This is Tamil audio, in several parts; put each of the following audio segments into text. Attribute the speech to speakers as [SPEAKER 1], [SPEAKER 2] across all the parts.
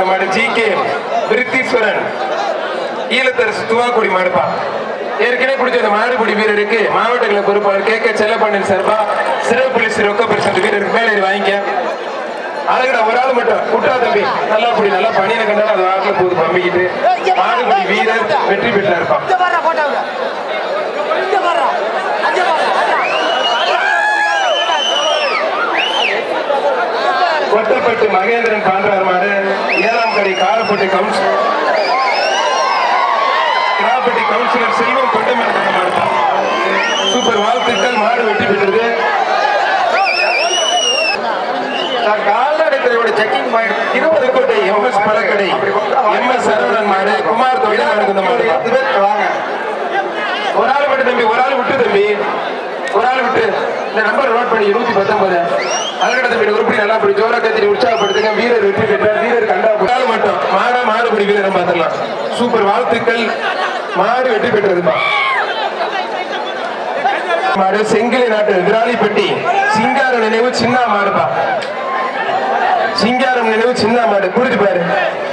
[SPEAKER 1] மாடு ஜி கே விருத்தீஸ்வரன் ஈழத்தரசு துவாக்குடி மாடுப்பா ஏற்கனவே பிடிச்ச அந்த மாடுபிடி வீரருக்கு மாவட்ட கிளை பொறுப்பாளர் கே கே செல்லப்பாண்டியன் சார்பா சிறப்பு பரிசு ரொக்க பரிசு அந்த வீரருக்கு மேலே ஏறி வாங்கிக்க அழகுடா ஒரு ஆள் மட்டும் குட்டா தம்பி நல்லா புடி நல்லா பணியில கண்டாலும் அது ஆட்டில் போகுது பம்பிக்கிட்டு மாடுபிடி வீரர் வெற்றி பெற்றாருப்பான்
[SPEAKER 2] இங்க வர்றா போட்டோங்க இங்க வர்றா அங்க வர்றா
[SPEAKER 1] கொட்டப்பட்டு மகேந்திரன் பாண்டார் மாடு ஏழாம் கடை காரப்பட்டி கவுன்ஸ் காரப்பட்டி கவுன்சிலர் செல்வம் கொண்டமன் மாடு சூப்பர் வாழ்த்துக்கள் மாடு வெற்றி பெற்றது
[SPEAKER 3] நான் கால்நடைத்துறையோட செக்கிங் பாயிண்ட்
[SPEAKER 1] இருபது கோட்டை எம் எஸ் பழக்கடை எம் எஸ் சரவணன் மாடு குமார் தொழில் மாடு இந்த மாடு
[SPEAKER 3] பத்து பேர் வாங்க
[SPEAKER 1] ஒரு ஆள் மட்டும் தம்பி ஒரு ஆள் விட்டு தம்பி ஒரு ஆள் விட்டு இந்த நம்பர் நோட் பண்ணி நூத்தி பத்தொன்பது அழகட தம்பி உருப்படி நல்லா அப்படி ஜோரா கத்திரி உற்சாகப்படுத்துங்க வீரர் வெற்றி பெற்றார் வீரர் கண்டா ஒரு ஆள் மட்டும் மாடா மாடுபடி வீரரை பார்த்துடலாம் சூப்பர் வாழ்த்துக்கள் மாடு வெற்றி பெற்றதுப்பா மாடு செங்கிலி நாட்டு விராலிப்பட்டி சிங்கார நினைவு சின்ன மாடுப்பா சிங்காரம் நினைவு சின்ன மாடு புரிஞ்சு பாரு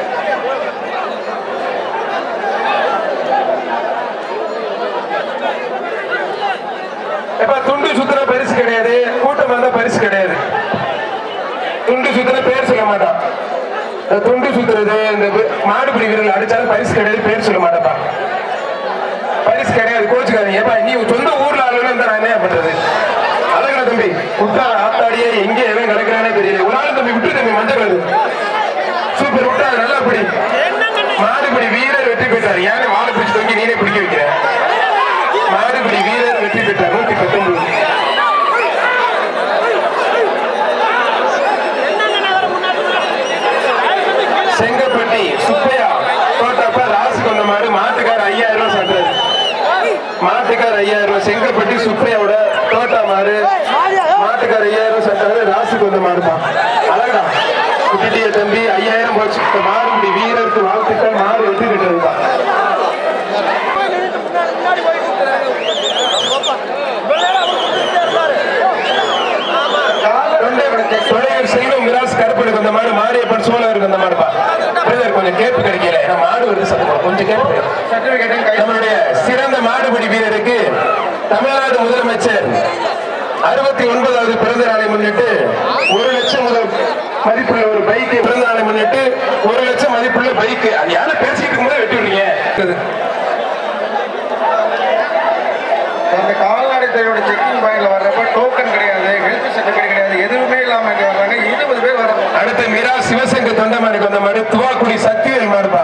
[SPEAKER 1] எப்ப துண்டு சுத்துற பரிசு கிடையாது கூட்டம் வந்தா பரிசு கிடையாது துண்டு சுத்துற பேர் சொல்ல மாட்டான் இந்த துண்டு சுத்துறது இந்த வி- மாடுபிடி வீரர்கள் அடிச்சாலும் பரிசு கிடையாது பேர் சொல்ல மாட்டப்பா பரிசு கிடையாது கோச்சுக்காதீங்க ஏப்பா நீ சொந்த ஊர்ல ஆளுநர் இருந்தா நான் என்ன பண்றது அழகா தம்பி விட்டா ஆத்தாடியே எங்க எவன் கிடக்குறானே தெரியல ஒரு ஆள் தம்பி விட்டு தம்பி மஞ்சள் கலரு. சூப்பர் விட்டா நல்லா பிடி மாடுபிடி வீரர் வெற்றி பெற்றார் ஏன் மாடு பிடிச்சு தொங்கி நீனே பிடிக்க வைக்கிற மாடுபிடி வீரர் வெற்றி பெற்றார் நூத்தி பத்தொன்பது செங்கப்பட்டி சுப்பையா தோட்டப்ப ராசு கொண்ட மாடு மாட்டுக்கார ஐயாயிரம் ரூபாய் சொல்றாரு மாட்டுக்கார ஐயாயிரம் ரூபாய் செங்கப்பட்டி சுப்பையாவோட தோட்டா மாடு மாட்டுக்கார ஐயாயிரம் ரூபாய் சொல்றாரு ராசு கொண்ட மாடுதான் அழகா குட்டிய தம்பி ஐயாயிரம் போச்சு இப்ப மாடுபிடி வீரருக்கு வாழ்த்துக்கள் மாடு வெற்றி பெற்றதுதான் தொடையூர் செல்வம் மிராஸ் கருப்பனுக்கு அந்த மாடு மாரியப்பன் சோழருக்கு அந்த மாடுப்பா பிரதர் கொஞ்சம் கேப்பு கிடைக்கல ஏன்னா மாடு வருது சத்தம் கொஞ்சம் கேப்பு
[SPEAKER 3] சர்டிபிகேட்டும்
[SPEAKER 1] நம்மளுடைய சிறந்த மாடுபிடி வீரருக்கு தமிழ்நாடு முதலமைச்சர் அறுபத்தி ஒன்பதாவது பிறந்த நாளை முன்னிட்டு ஒரு லட்சம் முதல் மதிப்புள்ள ஒரு பைக் பிறந்த நாளை முன்னிட்டு ஒரு லட்சம் மதிப்புள்ள பைக் அது யாரும் பேசிட்டு இருக்கும்போது வெட்டி விடுறீங்க
[SPEAKER 3] அந்த கால்நடைத்துறையோட செக்கிங் பாயிண்ட்ல வர்றப்ப டோக்கன் கிடையாது ஹெல்த் சர்டிபிகேட் கிடையாது எதுவுமே இல்லாம இங்க வர்றாங்க இருபது பேர் வர
[SPEAKER 1] அடுத்து மீரா சிவசங்க தொண்டமானுக்கு வந்த மாடு துவாக்குடி சக்திவேல் மாடுப்பா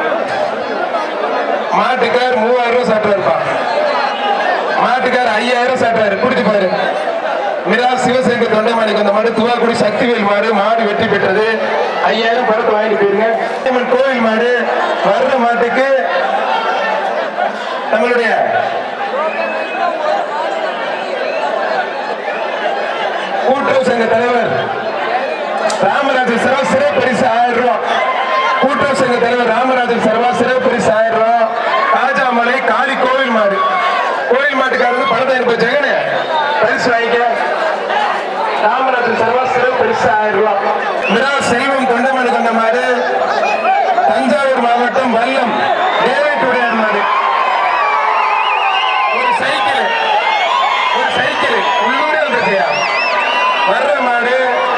[SPEAKER 1] மாட்டுக்கார் மூவாயிரம் ரூபாய் சாப்பிட்டு இருப்பா மாட்டுக்கார் ஐயாயிரம் சாப்பிட்டாரு குடிச்சு பாரு மிரா சிவசங்க தொண்டமானுக்கு வந்த மாடு துவாக்குடி சக்திவேல் மாடு மாடு வெற்றி பெற்றது ஐயாயிரம் பணத்தை வாங்கிட்டு போயிருங்க அம்மன் கோவில் மாடு வர்ற மாட்டுக்கு நம்மளுடைய கூட்டுறவு சங்க தலைவர் ராமராஜன் சர்வா சிறப்பு பரிசு ஆயிரம் ரூபாய் கூட்டுறவு சங்க தலைவர் ராமராஜன் சர்வா சிறப்பு பரிசு ஆயிரம் ரூபாய் காஜாமலை காளி கோவில் மாடு கோவில் மாட்டுக்காரருக்கு பணத்தாயிரம் ரூபாய் ஜெகனே பரிசு வாங்கிக்க ராமராஜன் சர்வா சிறப்பு பரிசு ஆயிரம் ரூபாய் மிரா செல்வம் தொண்டமனு கொண்ட மாடு தஞ்சாவூர் மாவட்டம் வல்லம் தேவேட்டுடைய மாடு ஒரு சைக்கிள் ஒரு சைக்கிள் உள்ளூரே வந்துருக்கியா வர்ற மாடு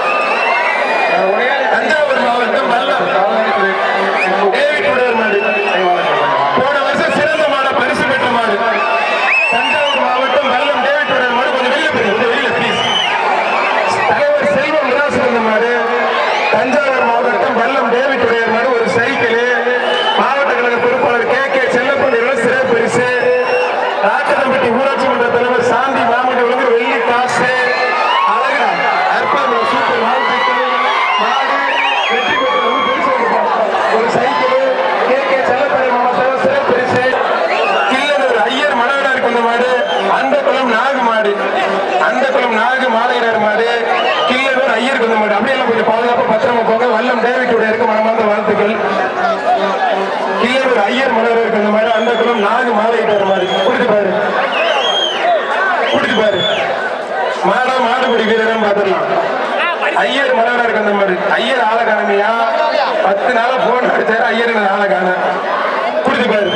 [SPEAKER 1] தஞ்சாவூர் மாவட்டம் வல்லம் டேவிட் உடையர் மாடு போன வருஷம் சிறந்த மாட பரிசு பெற்ற மாடு தஞ்சாவூர் மாவட்டம் வல்லம் டேவிட் உடையர் மாடு கொஞ்சம் வெளியில போய் கொஞ்சம் வெளியில ப்ளீஸ் தலைவர் செல்வம் விலாசு வந்த மாடு தஞ்சாவூர் மாவட்டம் வல்லம் டேவிட் உடையர் மாடு ஒரு சைக்கிள் மாவட்ட கழக பொறுப்பாளர் கே கே செல்லப்பள்ளியோட சிறப்பு பரிசு ராக்கதம்பட்டி ஊராட்சி மன்ற தலைவர் சாந்தி மாமண்டி ஒழுங்கு வெள்ளி காசு அழகா அற்புதம் சூப்பர் வாழ்த்துக்கள் மாடு வெற்றி பெற்ற ஒரு பரிசு கொடுப்பாங்க. ஒரு சைக்கிள் கே கே செல்லப்பள்ளி மாவட்டம் சிறப்பு பரிசு கில்லனூர் ஐயர் மனவனார் கொண்ட மாடு அந்த குளம் நாகு மாடு அந்த குளம் நாகு மாலையனார் மாடு கில்லனூர் ஐயர் கொண்ட மாடு அப்படியெல்லாம் கொஞ்சம் பாதுகாப்பா பத்திரமா போங்க வல்லம் டேவிட்டோட இருக்க மனமார்ந்த வாழ்த்துக்கள் கில்லனூர் ஐயர் மனவனார் கொண்ட மாடு அந்த குளம் நாகு மாலையிட்டார் மாடு குடிச்சு பாரு குடிச்சு பாரு மாடா மாடுபிடி வீரரும் பார்த்துடலாம் ஐயர் மனவனார் கொண்ட மாடு ஐயர் ஆள காணமையா பத்து நாளா போன் அடிச்சாரு ஐயர் நாளை காண புரிஞ்சு பாரு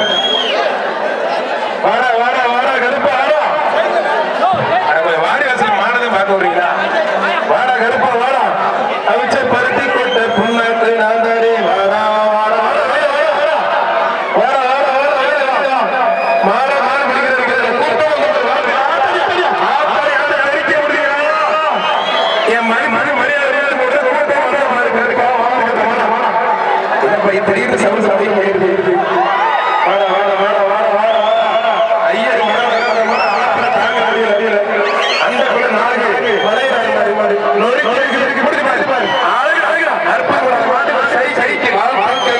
[SPEAKER 1] வாடா வாடா வாடா கருப்பா வாடா அட, கொஞ்சம் வாடி வாசல் மானதும் பார்க்க வரீங்களா வாடா கருப்பா வாடா அவிச்ச பருத்தி கொட்ட புண்ணாக்கு நான் தானே வாடா வாடா வாடா வாடா வாடா வாடா வாடா வாடா வாடா மாடா மாடு பிடிக்கிறது கூட்டம் வந்து வாடா ஆத்தாடி ஆத்தாடி அடிக்க முடியுங்களா என் மணி மணி மரியாதை போட்டு கூட்டம் வந்து மாடு கருப்பா வாடா வாடா வாடா என்னப்பா இது திடீர்னு சவுண்ட் சவுண்ட் போயிருக்கு வாடா வாடா வாடா வாடா வாடா வாடா ஐயா மரம் மரம் மரம் ஆளா தாங்க முடியல முடியல அந்த குள்ள நாளைக்கு மலையிறாங்க மாறி மாறி நொடி நொடி இருக்கு பிடிச்சு பாரு பாரு அழகு அழகு அற்புதம் கூட மாட்டு சை சைக்கு வாழ்க்கை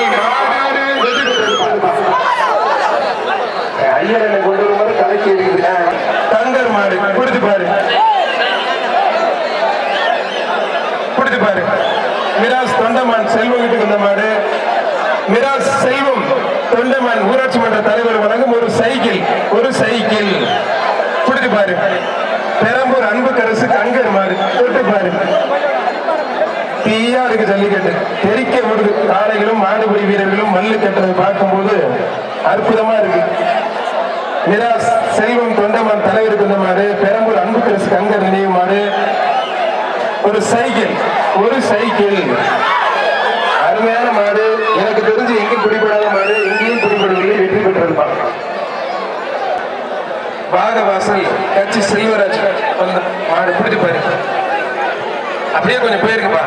[SPEAKER 1] ஐயா என்ன கொண்டு வரும்போது கலக்கி இருக்குது தங்கர் மாடு பிடிச்சு பாரு பிடிச்சு பாரு மிராஸ் தொண்டமான் செல்வம் வீட்டுக்கு வந்த மாடு மிராஸ் செல்வம் தொண்டமான் ஊராட்சி மன்ற தலைவர் வழங்கும் ஒரு சைக்கிள் ஒரு சைக்கிள் பிடிச்சு பாரு பெரம்பூர் அன்பு கரசு கங்கர் மாடு தொட்டு பாரு தீயா இருக்கு ஜல்லிக்கட்டு தெரிக்க விடுது காளைகளும் மாடுபிடி வீரர்களும் மல்லு கட்டுறதை பார்க்கும்போது அற்புதமா இருக்கு மிராஸ் செல்வம் தொண்டமான் தலைவருக்கு வந்த மாடு பெரம்பூர் அன்பு கரசு கங்கர் நினைவு மாடு ஒரு சைக்கிள் ஒரு சைக்கிள் அருமையான மாடு எனக்கு தெரிஞ்சு எங்க பிடிபடாத மாடு எங்கேயும் பிடிபடவில்லை வெற்றி பெற்றிருப்பான் பாகவாசல் கட்சி செல்வராஜ் வந்த மாடு பிடிச்சு பாரு அப்படியே கொஞ்சம் போயிருக்குப்பா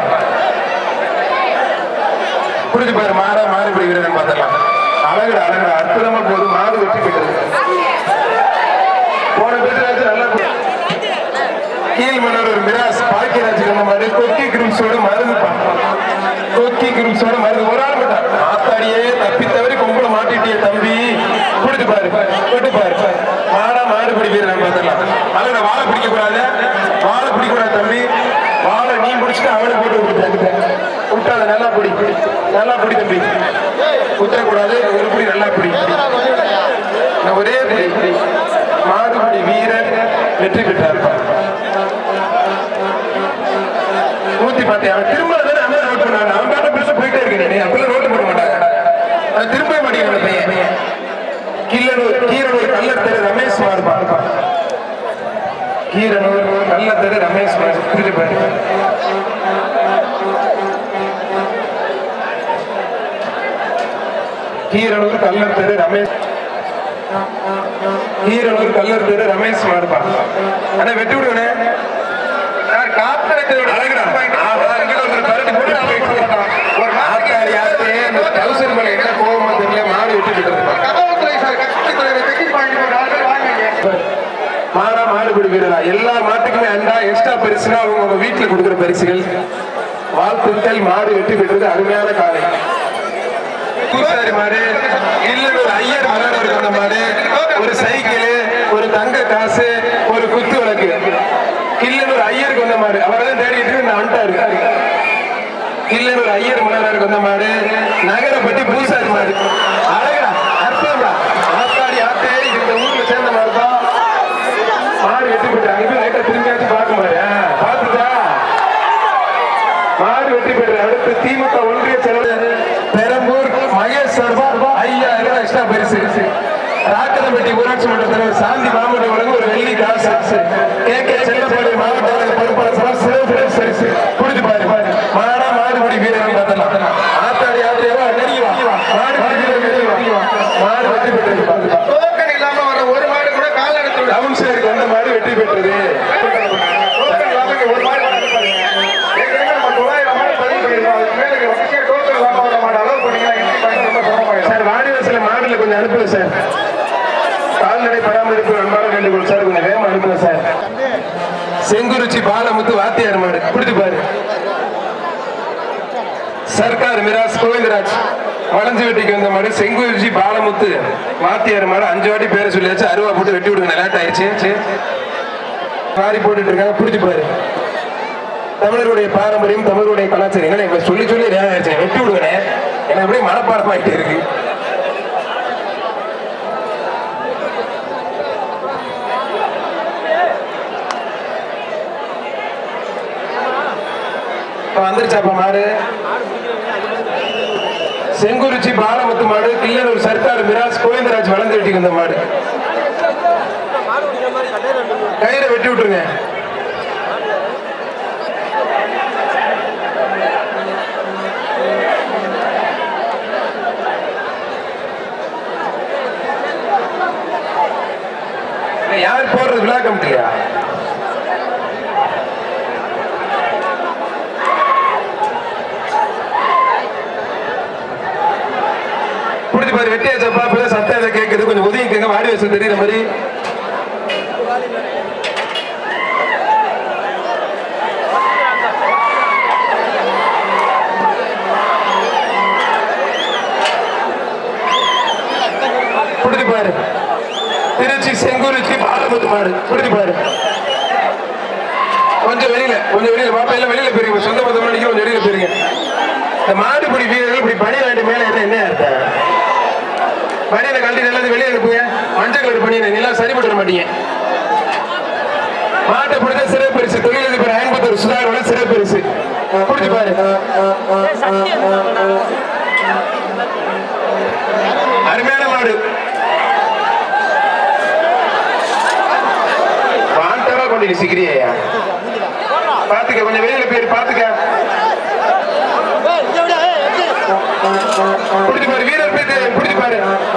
[SPEAKER 1] பிடிச்சு பாரு மாடா மாடு பிடிக்கிறேன்னு பார்த்தலாம் அழகுடா அழகுடா அற்புதமா போகுது மாடு வெற்றி பெற்றது போன பேசுறாச்சு நல்லா போ- கீழ்மணர் ஒரு மிராஸ் பாக்கியராஜ் இந்த மாதிரி கொக்கி குரூப்ஸோட மருந்துப்பா கொக்கி குரூப்ஸோட மருந்து ஒரு ஆள் மட்டும் ஆத்தாடியே தப்பி தவறி கொம்புல மாட்டிட்டிய தம்பி பிடிச்சு பாரு கொட்டு பாரு மாடா மாடு பிடிக்கிற பார்த்துக்கலாம் அதில் வாழை பிடிக்க கூடாது வாழை பிடிக்க கூடாது தம்பி வாழை நீ பிடிச்சிட்டு அவனை போட்டு விட்டு விட்டாத நல்லா பிடி நல்லா பிடி தம்பி குத்தக்கூடாது ஒரு பிடி நல்லா பிடி நான் ஒரே பிடி மாடுபிடி வீரர் வெற்றி பெற்றார் ஊத்தி பார்த்தேன் அவன் திரும்ப தானே அண்ணன் நோட் பண்ணான் அவன் பாட்ட பெருசா போயிட்டே இருக்கேன் அப்பெல்லாம் நோட்டு பண்ண மாட்டாங்க அவன் திரும்ப மாட்டேங்க பையன் கீழனூர் கீரனூர் கல்லர் தெரு ரமேஷ் மாறு பார்ப்பான் கீரனூர் கல்லர் தெரு ரமேஷ் மாறு திருப்பி பாரு கீரனூர் கல்லர் தெரு ரமேஷ் கீரனூர் கல்லர் தெரு ரமேஷ் மாறுப்பா அண்ணா வெட்டி விடுவனே
[SPEAKER 3] சார் காத்திரத்தோட
[SPEAKER 1] அழகுடா. ஆ, பாருங்க, ஒருத்தர் பரட்டி போட்டு போயிட்டு இருக்கான். ஒரு ஆத்தாடி ஆத்தே, இந்த trouser மேல என்ன கோவமா தெரியல, மாடு வெட்டிட்டு இருக்கு.
[SPEAKER 3] கதவுத்துறை சார் கட்சி தலைவர் செக்கிங் பாயிண்ட் ஒரு ஆள் வாங்க
[SPEAKER 1] மாடா மாடு பிடிக்கிறதா எல்லா மாட்டுக்குமே அண்டா எக்ஸ்ட்ரா பரிசுனா அவங்க உங்க வீட்டுல கொடுக்குற பரிசுகள் வாழ்த்துக்கள் மாடு வெற்றி பெற்றது அருமையான காலை பூசாரி மாடு இல்லூர் ஐயர் மலர் அந்த மாடு ஒரு சைக்கிள் ஒரு தங்க காசு ஒரு குத்து விளக்கு கில்லனூர் ஐயருக்கு வந்த மாடு அவரெல்லாம் தேடிட்டு இருக்கு, நான் வந்துட்டாரு கில்லனூர் ஐயர் மலருக்கு வந்த மாடு நகரப்பட்டி பூசாரி மாடு அழகா அற்புதம்டா ஆத்தாடி ஆத்தே இது இந்த ஊர்ல சேர்ந்த மாடு தான் மாடு வெட்டி பெற்றாங்க இப்ப லைட்டா திரும்பியாச்சும் பார்க்க மாடு பார்த்துட்டா மாடு வெற்றி பெற்ற அடுத்து திமுக ஒன்றிய செயலர் பெரம்பூர் மகேஷ் சார்பா ஐயாயிரம் ரூபாய் எக்ஸ்ட்ரா பரிசு ராக்கதம்பட்டி ஊராட்சி மன்ற தலைவர் சாந்தி மாமன்ற வழங்கும் ஒரு வெள்ளி காசு கே கே செல்லப்பாடி மாவட்ட கழக பொறுப்பாளர் சபா சிறப்பு பரிசு குடிச்சு பாரு மாடா மாடுபடி வீரர்கள் பார்த்தலாம் ஆத்தாடி ஆத்திரியவா நெருங்கி வா மாடுபடி வீரர் நெருங்கி வா மாடு வெற்றி பெற்றது பார்த்துக்கலாம்
[SPEAKER 3] டோக்கன் இல்லாம வர ஒரு மாடு கூட கால் எடுத்து விட
[SPEAKER 1] டவுன் சைடுக்கு வந்த மாடு வெற்றி பெற்றது
[SPEAKER 3] டோக்கன் இல்லாம இங்க ஒரு மாடு கொண்டாந்து பாருங்க. ஏற்கனவே நம்ம தொள்ளாயிரம் மாடு பதிவு பண்ணிருக்கோம். அதுக்கு மேல இங்க வரிசையா டோக்கன் இல்லாம வர மாடு allow பண்ணீங்கன்னா entry பண்ண ரொம்ப சிரமமாயிடும்.
[SPEAKER 1] சார் வாடிவாசல மாடுல கொஞ்சம் அனுப்புங்க சார் கால்நடை பராமரிப்பு அன்பான வேண்டுகோள் சார் கொஞ்சம் வேகமா அனுப்புங்க சார் செங்குறிச்சி பாலமுத்து வாத்தியார் மாடு பிடிச்சு பாரு சர்க்கார் மிராஸ் கோவிந்தராஜ் வளைஞ்சு வெட்டிக்கு வந்த மாடு செங்குறிச்சி பாலமுத்து வாத்தியார் மாடு அஞ்சு வாட்டி பேரை சொல்லியாச்சு அருவா போட்டு வெட்டி விடுங்க லேட் ஆயிடுச்சு சரி. மாறி போட்டுட்டு இருக்காங்க பிடிச்சு பாரு தமிழருடைய பாரம்பரியம் தமிழருடைய கலாச்சாரம் என்ன இப்ப சொல்லி சொல்லி நேரம் ஆயிடுச்சு வெட்டி விடுவேனே எனக்கு அப்படியே மனப்பாடம் ஆயிட்டே இருக்கு இப்ப வந்துருச்சாப்பா மாடு செங்குறிச்சி பாலமுத்து மாடு கிள்ளனூர் சர்க்கார் மிராஸ் கோவிந்தராஜ் வளர்ந்து வெட்டி வந்த மாடு கயிறை வெட்டி விட்டுருங்க இல்ல, யார் போடுறது விழா கமிட்டியா புடிச்சு பாரு வெட்டியாச்சப்பா அப்பதான் சத்தம் எதை கேட்குது கொஞ்சம் ஒதுங்கிக்கங்க வாடி வசம் தெரியுற மாதிரி புடிச்சு பாரு திருச்சி செங்குறிச்சி பாலமுத்து மாடு புடிச்சு பாரு கொஞ்சம் வெளியில கொஞ்சம் வெளியில பாப்பா எல்லாம் வெளியில போயிருங்க சொந்த மொத்தம் நினைக்கிற கொஞ்சம் வெளியில போயிருங்க இந்த மாடுபிடி வீரர்கள் இப்படி பனி நாட்டு மேல என்ன என்ன அர்த்தம் பனியனை கழட்டி நல்லது வெளியே அனுப்புங்க மஞ்சள் கலர் பனியனை நீலாம் சரிப்பட்டு வர மாட்டீங்க மாட்டை பிடிச்ச சிறப்பு பரிசு தொழிலதிபர் ஐம்பத்தொரு சுதாரோட சிறப்பு பரிசு பிடிச்சு பாரு அருமையான மாடு பாண்டவா கொண்டு நிசிக்கிறியா பாத்துக்க கொஞ்சம் வெளியில போயிரு பாத்துக்க பிடிச்சு பாரு வீரர் போய் பிடிச்சு பாரு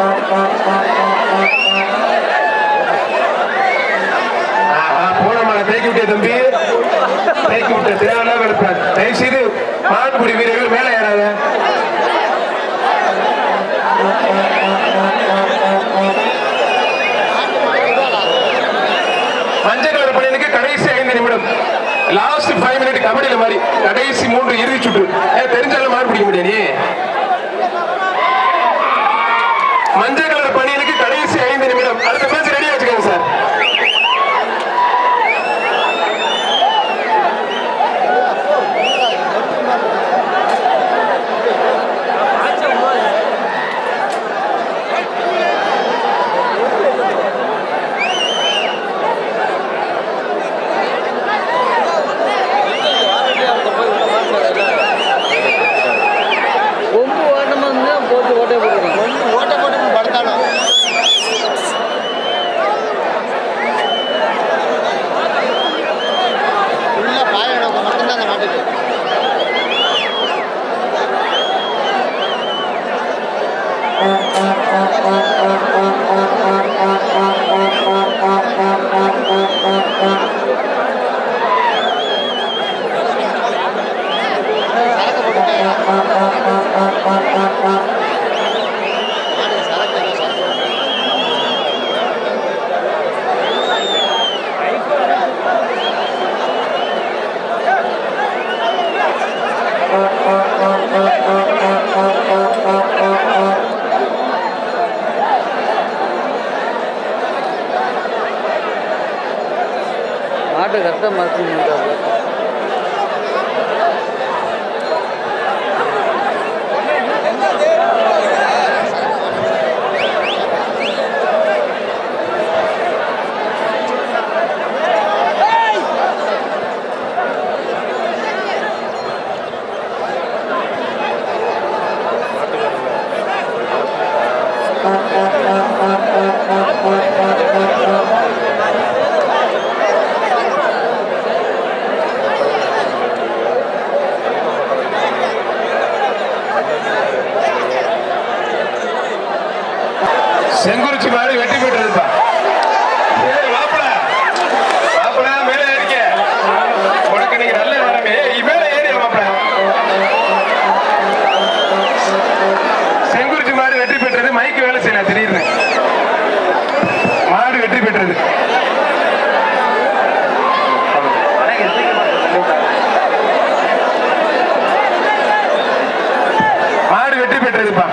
[SPEAKER 1] ஆஹா, போன மாலை தேக்கி விட்டே தம்பி தேக்கி விட்ட தேவையில்லாம எடுப்பேன் தயவு செய்து மான்குடி வீரர்கள் மேலே ஏறாத மஞ்சள் கலர் பணியனுக்கு கடைசி ஐந்து நிமிடம் லாஸ்ட் ஃபைவ் மினிட் கபடியில மாதிரி கடைசி மூன்று இறுதி சுற்று ஏன் தெரிஞ்சாலும் மாறு பிடிக்க முடியாது நீ மஞ்சள் கலர் பணியனுக்கு கடைசி ஐந்து நிமிடம் அடுத்த மேட்ச் ரெடியா வச்சுக்கோங்க சார்
[SPEAKER 2] கொம்பு ஓட்டமா இருந்தா போட்டு ஓட்டை போட்டுருக்கோம்
[SPEAKER 4] ஓட்ட போட்டு படுத்தாலும் ஃபுல்லாக பாய நோக்கம் மட்டும்தான் அந்த மாட்டுக்கு சரக்கு போட்டுட்டேன் மாட்டுக்கு சரக்கு ஏதோ சரக்கு
[SPEAKER 2] மாட்டை கரெக்டாக மறைச்சு நின்றாங்க
[SPEAKER 1] செங்குறிச்சி மாடு வெட்டி போயிட்டு மாப்பிள மாப்பிள மேல ஏறிக்க உனக்கு நீங்க நல்ல நேரமே மேல ஏறிய மாப்பிள செங்குறிச்சி மாடு வெற்றி பெற்றது மைக்கு வேலை செய்யல திடீர்னு மாடு வெற்றி பெற்றது மாடு வெற்றி பெற்றதுப்பா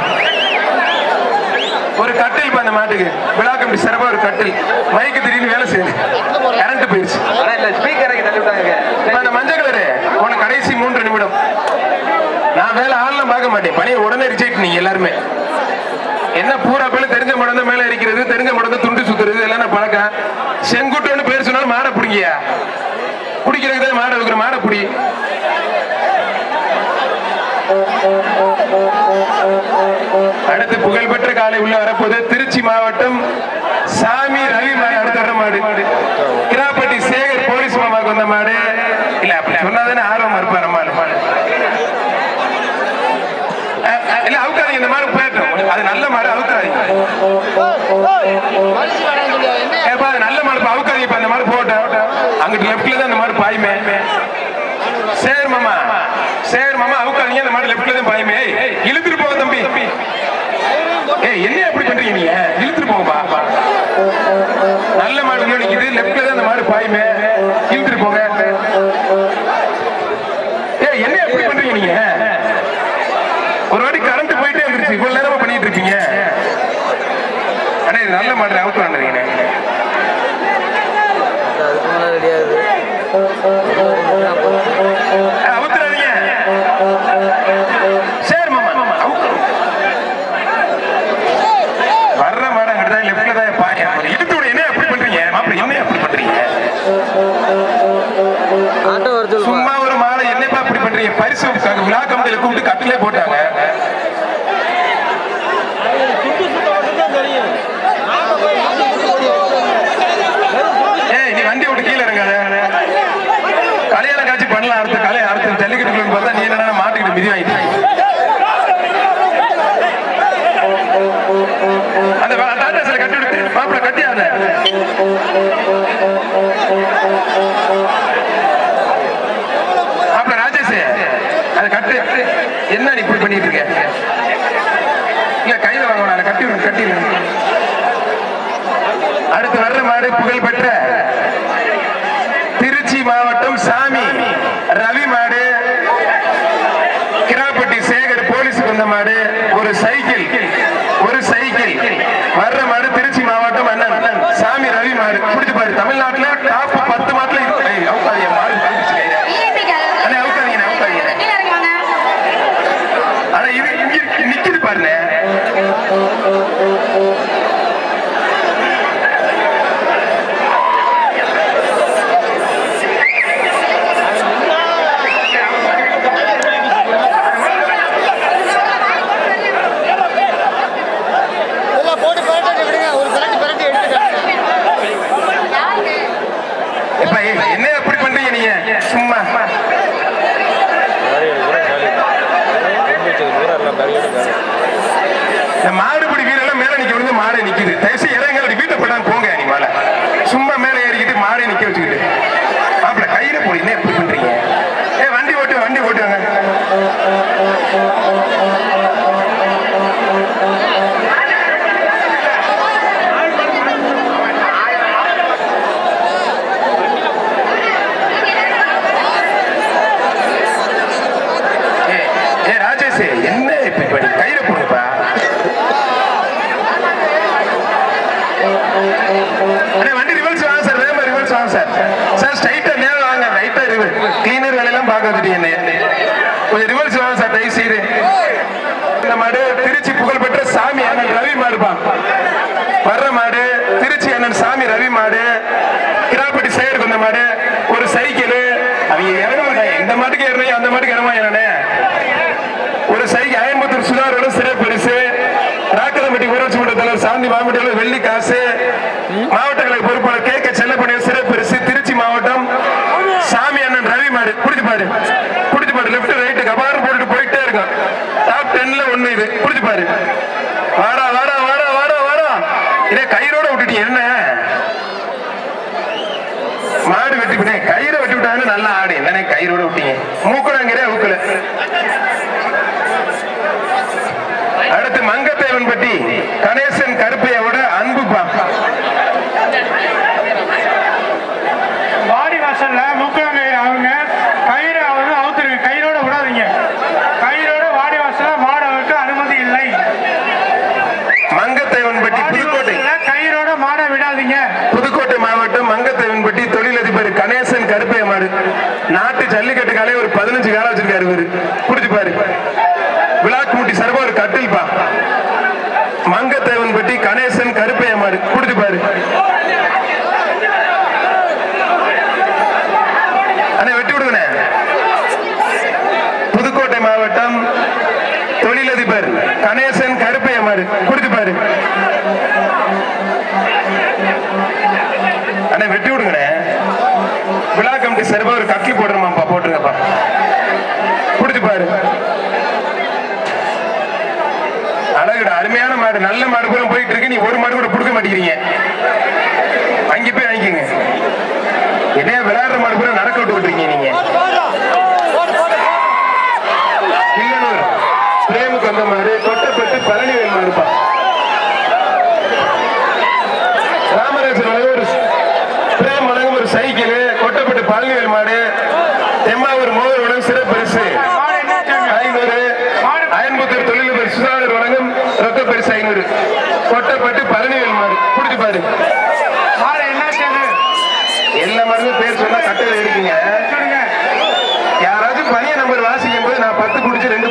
[SPEAKER 1] ஒரு கட்டில் இப்ப அந்த மாட்டுக்கு விழா கமிட்டி சிறப்பா ஒரு கட்டில் மைக்கு திடீர்னு வேலை செய்யுது கரண்ட் போயிடுச்சு
[SPEAKER 5] ஆனா இல்ல ஸ்பீக்கரை தள்ளி விட்டாங்க
[SPEAKER 1] இப்ப அந்த மஞ்சள் கலரு உனக்கு கடைசி மூன்று நிமிடம் நான் வேலை ஆள்லாம் பார்க்க மாட்டேன் பணியை உடனே ரிஜெக்ட் நீங்க எல்லாருமே என்ன பூரா பேர் தெரிஞ்ச முடந்த மேல இருக்கிறது தெரிஞ்ச முடந்த துண்டு சுத்துறது எல்லாம் நான் பழக்கம் செங்குட்டுன்னு பேர் சொன்னாலும் மாடை பிடிங்கியா பிடிக்கிறதுக்கு தான் மாடை வைக்கிற மாடை பிடி அடுத்து புகழ்பெற்ற காலை உள்ள வரப்போது திருச்சி மாவட்டம் சாமி ரவி மாடு அடுத்த வர மாடு கிராப்பட்டி சேகர் போலீஸ் மாமாக்கு வந்த மாடு இல்ல அப்படி சொன்னாதானே ஆர்வம் இருப்பார் நம்மால் இல்ல அவுக்காதீங்க இந்த மாடு போயிட்டோம் அது நல்ல மாடு அவுக்காதீங்க
[SPEAKER 4] மனுஷன் வேணாம்னு சொல்லியா என்ன
[SPEAKER 1] ஏப்பா அது நல்ல மாடு இப்ப அவுக்காதீங்க இப்ப அந்த மாடு போட்டோம் அங்கிட்டு லெப்ட்ல தான் அந்த மாடு பாயுமே சரி மாமா சரி மாமா அவுக்காதீங்க அந்த மாடு லெப்ட்ல தான் பாயுமே ஏய், இழுத்துட்டு போக தம்பி ஏய் என்ன எப்படி பண்றீங்க நீங்க இழுத்துட்டு போங்கப்பா நல்ல மாடு உள்ள நிக்குது லெப்ட்ல தான் அந்த மாடு பாயுமே இழுத்துட்டு போங்க ஏய் என்ன எப்படி பண்றீங்க நீங்க ஒரு வாட்டி கரண்ட் போயிட்டே இருந்துச்சு இவ்வளவு நேரமா பண்ணிட்டு இருக்கீங்க அண்ணா இது நல்ல மாடு அவுத்து வாங்குறீங்க
[SPEAKER 5] அதுக்கு மேலே ரெடியாகுது
[SPEAKER 1] அவுத்துறாதீங்க சரி மாமா அவுத்து வர்ற மாடு அங்கிட்டு தான் லெப்ட்ல தான் பாய இழுத்து விட என்ன எப்படி பண்றீங்க மாப்பிள்ள என்ன எப்படி பண்றீங்க
[SPEAKER 5] ஆட்டோ வர சொல்லுப்பா
[SPEAKER 1] சும்மா ஒரு மாலை என்னப்பா இப்படி பண்றீங்க பரிசு விழா கமிட்டியில கூப்பிட்டு கட்டிலே போட்டாங்க ஏய் நீ வண்டி விட்டு கீழே இறங்காத கல்யாணம் காட்சி பண்ணலாம் அடுத்த கலை அடுத்த ஜல்லிக்கட்டுக்குள்ள பார்த்தா நீ என்ன மாட்டிக்கிட்டு மிதி வாங்கிட்டு அந்த வா- டாடா சில கட்டி விட்டு மாப்பிள்ள கட்டியாத மாப்பிள்ள ராஜேஷ் அதை கட்டு என்ன நீ இப்படி பண்ணிட்டு இருக்க இல்ல கையில வாங்க அதை கட்டி விடு, கட்டி விடு. அடுத்து வர்ற மாடு புகழ் பெற்ற திருச்சி மாவட்டம் சாமி ரவி மாடு கிராப்பட்டி சேகர் போலீஸுக்கு வந்த மாடு ஒரு சைக்கிள் ஒரு சைக்கிள் வர்ற மாடு திருச்சி மாவட்டம் அண்ணன் சாமி ரவி மாடு பிடிச்சு பாரு தமிழ்நாட்டுல டாப் பத்து மாட்டுல இருக்கு. ஏய், அவுக்காதீங்க, மாடு கழட்டிச்சு கையில. அண்ணே, அவுக்காதீங்க, அவுக்காதீங்க. ஆனா இது இங்க இருக்கு, நிக்குது பாருங்க
[SPEAKER 4] எல்லாம் போட்டு பரட்டி விடுங்க ஒரு பரட்டி பரட்டி எடுத்துட்டாங்க
[SPEAKER 1] இப்ப என்ன எப்படி பண்றீங்க நீங்க சும்மா இந்த மாடுபிடி வீரெல்லாம் மேல நிக்க விடுங்க மாடை நிக்குது தயவுசெய்து இறங்க வீட்டை போட்டாங்க போங்க நீ மேல சும்மா மேல ஏறிக்கிட்டு மாடை நிக்க வச்சுக்கிட்டு மாப்பிள கையில போய் என்ன எப்படி பண்றீங்க ஏ வண்டி ஓட்டு வண்டி ஓட்டுவாங்க ஏ, ஏ ராஜேஷ் என்ன இப்படி பண்ணி கையில போடுப்பா அண்ணே வண்டி ரிவர்ஸ் வாங்க சார் வேகமா ரிவர்ஸ் வாங்க சார் சார் ஸ்ட்ரைட்டா நேரம் வாங்க ரைட்டா ரிவர்ஸ் கிளீனர் வேலையெல்லாம் பார்க்க வந்துட்டீங்க என்ன கொஞ்சம் ரிவர்ஸ் வாங்க சார் தயவு செய்து இந்த மாடு திருச்சி புகழ்பெற்ற சாமி அண்ணன் ரவி மாடுப்பா வர்ற மாடு திருச்சி அண்ணன் சாமி ரவி மாடு கிராப்பட்டி சைடு வந்த மாடு ஒரு சைக்கிள் அவங்க இறங்க மாட்டாங்க இந்த மாட்டுக்கு ஏறணும் அந்த மாட்டுக்கு இறங்க என்னண்ணே ஒரு சைக்கிள் அயம்பத்தூர் சுதாரோட சிறப்பு பரிசு ராக்கதம்பட்டி ஊராட்சி மன்ற தலைவர் சாந்தி மாவட்டத்தில் வெள்ளி காசு மாவட்ட கழக பொறுப்பாளர் கே கே செல்லப்படிய சிறப்பு பரிசு திருச்சி மாவட்டம் சாமி அண்ணன் ரவி மாடு புடிச்சு பாரு புடிச்சு பாரு லெப்ட் ரைட் கபாரம் போட்டுட்டு போயிட்டே இருக்கும் டாப் டென்ல ஒண்ணு இது புடிச்சு பாரு வாடா வாடா வாடா வாடா வாடா இதே கயிறோட விட்டுட்டீங்க என்ன மாடு வெட்டி விட்டே கயிறை வெட்டி விட்டாங்கன்னு நல்லா ஆடு என்னன்னே கயிறோட விட்டீங்க மூக்கணங்கிற ஊக்கல அடுத்து மங்கத்தேவன்பட்டி கணேசன் கருப்பையோட அன்பு பாப்பா
[SPEAKER 6] வாடி வாசல்ல முக்கியங்க அவங்க கயிறு வந்து அவுத்துருங்க கயிறோட விடாதீங்க கயிறோட வாடி வாசல்ல மாடவுக்கு அனுமதி இல்லை
[SPEAKER 1] மங்கத்தேவன்பட்டி
[SPEAKER 6] வாடி
[SPEAKER 1] புதுக்கோட்டை
[SPEAKER 6] வாசல்ல கயிறோட மாட விடாதீங்க
[SPEAKER 1] புதுக்கோட்டை மாவட்டம் மங்கத்தேவன்பட்டி தொழிலதிபர் கணேசன் கருப்பைய மாடு நாட்டு ஜல்லிக்கட்டு காலை ஒரு பதினஞ்சு காலம் வச்சிருக்காரு இவரு புடிச்சு பாரு விளாக்குமுட்டி சர்வா ஒரு கட்டில் பா மங்கத்தேவன்பட்டி கணேசன் கருப்பைய மாடு புடிச்சு பாரு அண்ணே வெட்டி விடுங்கண்ணே புதுக்கோட்டை மாவட்டம் வெள்ளையா மாடு குடிச்சு பாரு அண்ணா வெட்டி விடுங்கண்ணே விழா கமிட்டி சார்பா ஒரு கக்கி போடுறோமாப்பா போட்டுருங்கப்பா குடிச்சு பாரு அழகுடா அருமையான மாடு நல்ல மாடு பூரா போயிட்டு இருக்கு நீ ஒரு மாடு கூட கொடுக்க மாட்டேங்கிறீங்க அங்க போய் வாங்கிக்கோங்க என்னையா விளையாடுற மாடு பூரா நடக்க விட்டு விட்டுருக்கீங்க நீங்க
[SPEAKER 2] போடு போடு
[SPEAKER 1] கிள்ளனூர் பிரேமுக்கு வந்த மாடு தொட்டப்பட்டு பழனிவேல் மாடுப்பா ராமராஜன் வழங்க ஒரு பிரேம் வழங்கும் ஒரு சைக்கிள் கொட்டப்பட்டு பழனிவேல் மாடு தெம்மாவூர் மோதல் வழங்கும் சிறப்பு பரிசு
[SPEAKER 6] மாடு என்னாச்சுங்க
[SPEAKER 1] ஐநூறு அயன்புத்தூர் தொழிலதிபர் சுதாகர் வழங்கும் ரொக்க பரிசு ஐநூறு கொட்டப்பட்டு பழனிவேல் மாடு குடிச்சு பாரு
[SPEAKER 6] மாடு என்னாச்சு
[SPEAKER 1] எல்லா மாடுமே பேர் சொன்னா கட்டளை எடுக்குங்க
[SPEAKER 6] சொல்லுங்க
[SPEAKER 1] யாராச்சும் பணிய நம்பர் வாசிக்கும் போது நான் பத்து குடிச்சு ரெண்டு